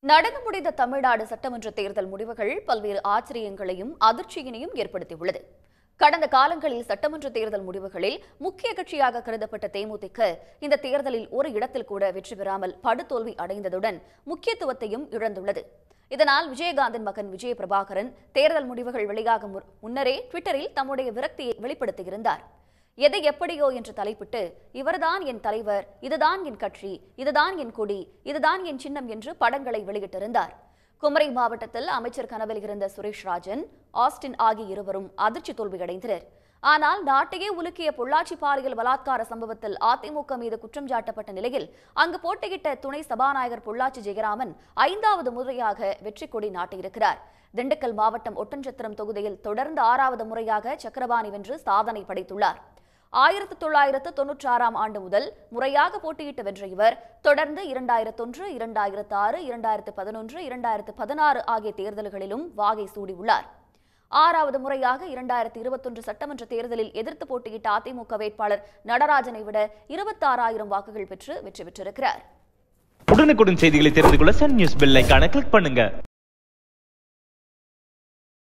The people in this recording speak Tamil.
நடந்து முடிந்த தமிழ்நாடு சட்டமன்ற தேர்தல் முடிவுகள் பல்வேறு ஆச்சரியங்களையும் அதிர்ச்சியினையும் ஏற்படுத்தியுள்ளது கடந்த காலங்களில் சட்டமன்ற தேர்தல் முடிவுகளில் முக்கிய கட்சியாக கருதப்பட்ட தேமுதிக இந்த தேர்தலில் ஒரு இடத்தில் கூட வெற்றி பெறாமல் படுதோல்வி அடைந்ததுடன் முக்கியத்துவத்தையும் இழந்துள்ளது இதனால் விஜயகாந்தின் மகன் விஜய பிரபாகரன் தேர்தல் முடிவுகள் வெளியாகும் முன்- முன்னரே ட்விட்டரில் தம்முடைய விரக்தியை வெளிப்படுத்தியிருந்தார் எதை எப்படியோ என்று தலைப்பிட்டு இவர்தான் என் தலைவர் இதுதான் என் கட்சி இதுதான் என் கொடி இதுதான் என் சின்னம் என்று படங்களை வெளியிட்டிருந்தார் குமரி மாவட்டத்தில் அமைச்சர் கனவில் இருந்த சுரேஷ் ராஜன் ஆஸ்டின் ஆகிய இருவரும் அதிர்ச்சி தோல்வியடைந்தனர் ஆனால் நாட்டையே உலுக்கிய பொள்ளாச்சி பாலியல் பலாத்கார சம்பவத்தில் அதிமுக மீது குற்றம் சாட்டப்பட்ட நிலையில் அங்கு போட்டியிட்ட துணை சபாநாயகர் பொள்ளாச்சி ஜெயராமன் ஐந்தாவது முறையாக வெற்றி கொடி நாட்டியிருக்கிறார் திண்டுக்கல் மாவட்டம் ஒட்டன்சத்திரம் தொகுதியில் தொடர்ந்து ஆறாவது முறையாக சக்கரபாணி வென்று சாதனை படைத்துள்ளார் ஆயிரத்து தொள்ளாயிரத்து தொன்னூற்றி ஆறாம் ஆண்டு முதல் முறையாக போட்டியிட்டு வென்ற இவர் தொடர்ந்து இரண்டாயிரத்தொன்று இரண்டாயிரத்து ஆறு இரண்டாயிரத்து பதினொன்று இரண்டாயிரத்து பதினாறு ஆகிய தேர்தல்களிலும் வாகை சூடியுள்ளார் ஆறாவது முறையாக இரண்டாயிரத்து இருபத்தொன்று சட்டமன்ற தேர்தலில் எதிர்த்து போட்டியிட்ட அதிமுக வேட்பாளர் நடராஜனை விட இருபத்தாறாயிரம் வாக்குகள் பெற்று வெற்றி பெற்றிருக்கிறார் உடனுக்குடன் செய்திகளை தெரிந்து கொள்ள சன் நியூஸ் பெல் ஐகானை கிளிக் பண்ணுங்க